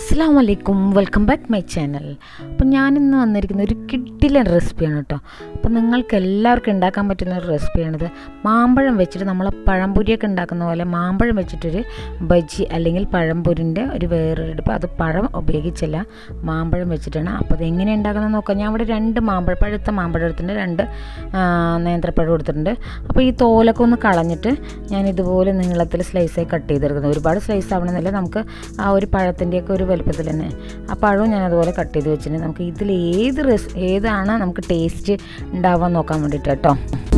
അസ്സാം വലൈക്കും welcome back my channel അപ്പം ഞാനിന്ന് വന്നിരിക്കുന്ന ഒരു കിഡിലൻ റെസിപ്പിയാണ് കേട്ടോ അപ്പം നിങ്ങൾക്ക് എല്ലാവർക്കും ഉണ്ടാക്കാൻ പറ്റുന്ന ഒരു റെസിപ്പിയാണിത് മാമ്പഴം വെച്ചിട്ട് നമ്മൾ പഴംപൊരിയൊക്കെ ഉണ്ടാക്കുന്ന പോലെ മാമ്പഴം വെച്ചിട്ടൊരു ബജി അല്ലെങ്കിൽ പഴംപൊരിൻ്റെ ഒരു വേറൊരു എടുപ്പ് അത് പഴം ഉപയോഗിച്ചല്ല മാമ്പഴം വെച്ചിട്ടാണ് അപ്പോൾ അത് എങ്ങനെ ഉണ്ടാക്കുന്നത് നോക്കാം ഞാൻ ഇവിടെ രണ്ട് മാമ്പഴം പഴുത്ത മാമ്പഴം എടുത്തിട്ടുണ്ട് രണ്ട് ആ, നേന്ത്രപ്പഴം എടുത്തിട്ടുണ്ട് അപ്പോൾ ഈ തോലൊക്കെ ഒന്ന് കളഞ്ഞിട്ട് ഞാൻ ഇതുപോലെ നീളത്തിൽ സ്ലൈസായി കട്ട് ചെയ്തെടുക്കുന്നത് ഒരുപാട് സ്ലൈസ് ആവണമെന്നില്ല നമുക്ക് ആ ഒരു പഴത്തിൻ്റെയൊക്കെ ഒരു വലുപ്പത്തിൽ തന്നെ ആ പഴവും ഞാൻ അതുപോലെ കട്ട് ചെയ്ത് വെച്ചിട്ടുണ്ട് നമുക്ക് ഇതിൽ ഏത് റെസ് ഏതാണ് നമുക്ക് ടേസ്റ്റ് ഉണ്ടാവാൻ നോക്കാൻ വേണ്ടിയിട്ട് കേട്ടോ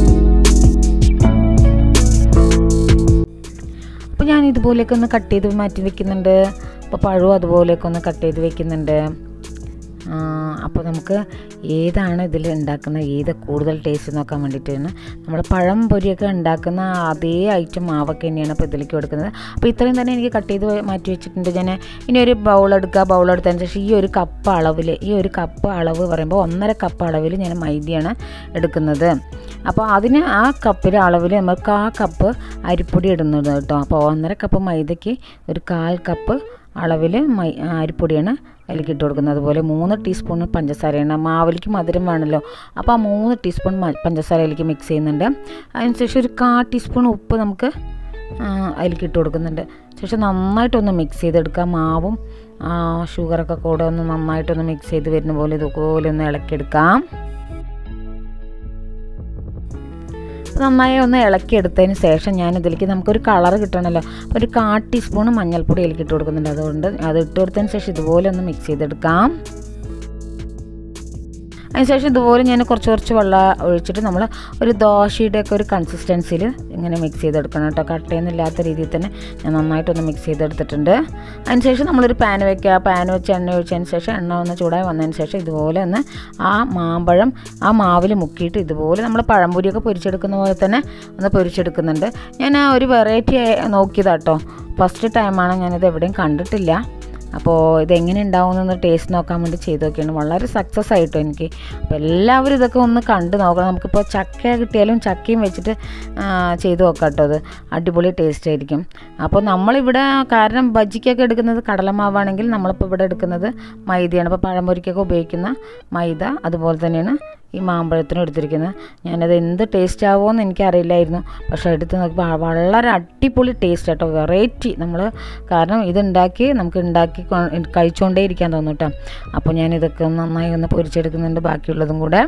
അപ്പോൾ ഞാൻ ഇതുപോലെയൊക്കെ ഒന്ന് കട്ട് ചെയ്ത് മാറ്റി വെക്കുന്നുണ്ട് അപ്പോൾ പഴവും അതുപോലെയൊക്കെ ഒന്ന് കട്ട് ചെയ്ത് വെക്കുന്നുണ്ട് ആ, അപ്പോൾ നമുക്ക് ഏതാണ് ഇതിൽ ഉണ്ടാക്കുന്ന ഏത് കൂടുതൽ ടേസ്റ്റ് നോക്കാൻ വേണ്ടിയിട്ടാണ് നമ്മൾ പഴം പൊരിയൊക്കെ ഉണ്ടാക്കുന്ന അതേ ഐറ്റം മാവൊക്കെ തന്നെയാണ് അപ്പോൾ ഇതിലേക്ക് കൊടുക്കുന്നത് അപ്പോൾ ഇത്രയും തന്നെ എനിക്ക് കട്ട് ചെയ്ത് മാറ്റി വെച്ചിട്ടുണ്ട് ഞാൻ ഇനി ഒരു ബൗൾ എടുക്കുക ബൗൾ എടുത്തതിന് ശേഷം ഈ ഒരു കപ്പ് അളവിൽ ഈ ഒരു കപ്പ് അളവ് പറയുമ്പോൾ ഒന്നര കപ്പ് അളവിൽ ഞാൻ മൈദയാണ് എടുക്കുന്നത് അപ്പോൾ അതിന് ആ കപ്പിൻ്റെ അളവിൽ നമുക്ക് ആ കപ്പ് അരിപ്പൊടി ഇടുന്നത് കേട്ടോ അപ്പോൾ ഒന്നര കപ്പ് മൈദയ്ക്ക് ഒരു കാൽ കപ്പ് അളവിൽ മൈ അരിപ്പൊടിയാണ് അതിലേക്ക് ഇട്ട് കൊടുക്കുന്നത് അതുപോലെ മൂന്ന് ടീസ്പൂൺ പഞ്ചസാരയാണ് മാവിലേക്ക് മധുരം വേണമല്ലോ അപ്പോൾ ആ മൂന്ന് ടീസ്പൂൺ മ- പഞ്ചസാര അതിലേക്ക് മിക്സ് ചെയ്യുന്നുണ്ട് അതിനുശേഷം ഒരു കാ ടീസ്പൂൺ ഉപ്പ് നമുക്ക് ആ, അതിലേക്ക് ഇട്ട് കൊടുക്കുന്നുണ്ട് ശേഷം നന്നായിട്ടൊന്ന് മിക്സ് ചെയ്തെടുക്കുക മാവും ആ, ഷുഗറൊക്കെ കൂടെ ഒന്ന് നന്നായിട്ടൊന്ന് മിക്സ് ചെയ്ത് വരുന്ന പോലെ ഇതുപോലെ ഒന്ന് ഇളക്കിയെടുക്കാം നന്നായി ഒന്ന് ഇളക്കിയെടുത്തതിന് ശേഷം ഞാൻ ഇതിലേക്ക് നമുക്കൊരു കളർ കിട്ടണമല്ലോ അപ്പോൾ ഒരു കാ ടീസ്പൂൺ മഞ്ഞൾപ്പൊടി അതിലേക്ക് ഇട്ട് കൊടുക്കുന്നുണ്ട് അതുകൊണ്ട് അത് ഇട്ട് കൊടുത്തതിന് ശേഷം ഇതുപോലെ ഒന്ന് മിക്സ് ചെയ്തെടുക്കാം അതിനുശേഷം ഇതുപോലെ ഞാൻ കുറച്ച് കുറച്ച് വെള്ളം ഒഴിച്ചിട്ട് നമ്മൾ ഒരു ദോശയുടെ ഒക്കെ ഒരു കൺസിസ്റ്റൻസിയിൽ ഇങ്ങനെ മിക്സ് ചെയ്തെടുക്കണം കേട്ടോ കട്ടയൊന്നുമില്ലാത്ത രീതിയിൽ തന്നെ ഞാൻ നന്നായിട്ടൊന്ന് മിക്സ് ചെയ്തെടുത്തിട്ടുണ്ട് അതിനുശേഷം നമ്മളൊരു പാൻ വെക്കുക പാൻ വെച്ച് എണ്ണ ഒഴിച്ചതിന് ശേഷം എണ്ണ ഒന്ന് ചൂടായി വന്നതിന് ശേഷം ഇതുപോലെ ഒന്ന് ആ മാമ്പഴം ആ മാവിൽ മുക്കിയിട്ട് ഇതുപോലെ നമ്മൾ പഴംപൊരിയൊക്കെ പൊരിച്ചെടുക്കുന്ന പോലെ തന്നെ ഒന്ന് പൊരിച്ചെടുക്കുന്നുണ്ട് ഞാൻ ആ ഒരു വെറൈറ്റി നോക്കിയതാട്ടോ ഫസ്റ്റ് ടൈമാണ് ഞാനിത് എവിടെയും കണ്ടിട്ടില്ല അപ്പോൾ ഇതെങ്ങനെ ഉണ്ടാവുമെന്നൊന്ന് ടേസ്റ്റ് നോക്കാൻ വേണ്ടി ചെയ്ത് നോക്കിയാണ് വളരെ സക്സസ് ആയിട്ടോ എനിക്ക് അപ്പോൾ എല്ലാവരും ഇതൊക്കെ ഒന്ന് കണ്ട് നോക്കണം നമുക്കിപ്പോൾ ചക്ക കിട്ടിയാലും ചക്കയും വെച്ചിട്ട് ആ, ചെയ്ത് നോക്കാം കേട്ടോ അത് അടിപൊളി ടേസ്റ്റ് ആയിരിക്കും അപ്പോൾ നമ്മളിവിടെ കാരണം ബജിക്കൊക്കെ എടുക്കുന്നത് കടലമാവാണെങ്കിൽ നമ്മളിപ്പോൾ ഇവിടെ എടുക്കുന്നത് മൈദയാണ് അപ്പോൾ പഴംപൊരിക്കൊക്കെ ഉപയോഗിക്കുന്ന മൈദ അതുപോലെ തന്നെയാണ് ഈ മാമ്പഴത്തിനും എടുത്തിരിക്കുന്നത് ഞാനത് എന്ത് ടേസ്റ്റ് ആവുമെന്ന് എനിക്കറിയില്ലായിരുന്നു പക്ഷേ എടുത്ത് നോക്കിയപ്പോൾ വളരെ അടിപൊളി ടേസ്റ്റ് കേട്ടോ വെറൈറ്റി നമ്മൾ കാരണം ഇതുണ്ടാക്കി നമുക്ക് ഉണ്ടാക്കി കൊ- കഴിച്ചുകൊണ്ടേ ഇരിക്കാൻ തോന്നും കേട്ടോ അപ്പോൾ ഞാൻ ഇതൊക്കെ ഒന്ന് നന്നായി ഒന്ന് പൊരിച്ചെടുക്കുന്നുണ്ട് ബാക്കിയുള്ളതും കൂടെ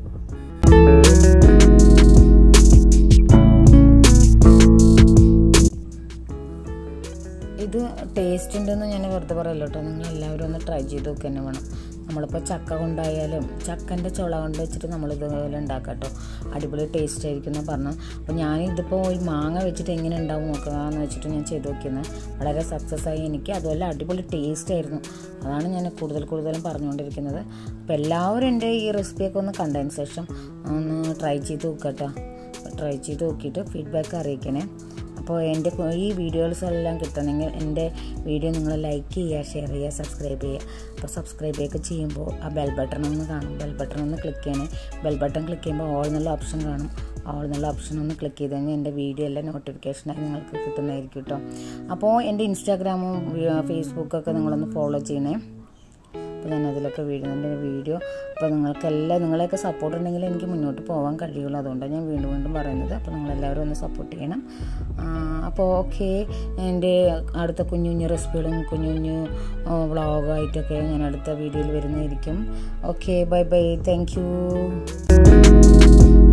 ഇത് ടേസ്റ്റ് ഉണ്ടെന്ന് ഞാൻ വെറുതെ പറയല്ലോ കേട്ടോ നിങ്ങൾ എല്ലാവരും ഒന്ന് ട്രൈ ചെയ്ത് നോക്കുക തന്നെ വേണം നമ്മളിപ്പോൾ ചക്ക കൊണ്ടായാലും ചക്കൻ്റെ ചുള കൊണ്ട് വെച്ചിട്ട് നമ്മൾ ഇതുപോലെ ഉണ്ടാക്കാം കേട്ടോ അടിപൊളി ടേസ്റ്റ് ആയിരിക്കും എന്ന് പറഞ്ഞു അപ്പോൾ ഞാൻ ഇതിപ്പോൾ ഒരു മാങ്ങ വെച്ചിട്ട് എങ്ങനെ ഉണ്ടാവും നോക്കുക എന്ന് വെച്ചിട്ട് ഞാൻ ചെയ്ത് നോക്കിയത് വളരെ സക്സസ് ആയി എനിക്ക് അതുപോലെ അടിപൊളി ടേസ്റ്റ് ആയിരുന്നു അതാണ് ഞാൻ കൂടുതൽ കൂടുതലും പറഞ്ഞുകൊണ്ടിരിക്കുന്നത് അപ്പോൾ എല്ലാവരും എൻ്റെ ഈ റെസിപ്പിയൊക്കെ ഒന്ന് കണ്ടതിന് ശേഷം ഒന്ന് ട്രൈ ചെയ്ത് നോക്കുക കേട്ടോ ട്രൈ ചെയ്ത് നോക്കിയിട്ട് ഫീഡ്ബാക്ക് അറിയിക്കണേ അപ്പോൾ എൻ്റെ കു- ഈ വീഡിയോസ് എല്ലാം കിട്ടണമെങ്കിൽ എൻ്റെ വീഡിയോ നിങ്ങൾ ലൈക്ക് ചെയ്യുക ഷെയർ ചെയ്യുക സബ്സ്ക്രൈബ് ചെയ്യുക അപ്പോൾ സബ്സ്ക്രൈബ് ഒക്കെ ചെയ്യുമ്പോൾ ആ ബെൽ ബട്ടൺ ഒന്ന് കാണും ബെൽ ബട്ടൺ ഒന്ന് ക്ലിക്ക് ചെയ്യണേ ബെൽ ബട്ടൺ ക്ലിക്ക് ചെയ്യുമ്പോൾ ഓൾ എന്നുള്ള ഓപ്ഷൻ കാണും ഓൾ എന്നുള്ള ഓപ്ഷൻ ഒന്ന് ക്ലിക്ക് ചെയ്ത് കഴിഞ്ഞാൽ എൻ്റെ വീഡിയോ എല്ലാം നോട്ടിഫിക്കേഷനായി നിങ്ങൾക്ക് കിട്ടുന്നതായിരിക്കും കേട്ടോ അപ്പോൾ എൻ്റെ ഇൻസ്റ്റാഗ്രാമും ഫേസ്ബുക്കൊക്കെ നിങ്ങളൊന്ന് ഫോളോ ചെയ്യണേ അപ്പോൾ ഞാൻ അതിലൊക്കെ വീഴുന്നുണ്ട് വീഡിയോ അപ്പോൾ നിങ്ങൾക്കെല്ലാം നിങ്ങളെയൊക്കെ സപ്പോർട്ട് ഉണ്ടെങ്കിൽ എനിക്ക് മുന്നോട്ട് പോകാൻ കഴിയുള്ളൂ അതുകൊണ്ടാണ് ഞാൻ വീണ്ടും വീണ്ടും പറയുന്നത് അപ്പോൾ നിങ്ങളെല്ലാവരും ഒന്ന് സപ്പോർട്ട് ചെയ്യണം ആ, അപ്പോൾ ഓക്കെ എൻ്റെ അടുത്ത കുഞ്ഞു കുഞ്ഞു റെസിപ്പികളും കുഞ്ഞു കുഞ്ഞു വ്ളോഗായിട്ടൊക്കെ ഞാൻ അടുത്ത വീഡിയോയിൽ വരുന്നതായിരിക്കും okay bye bye thank U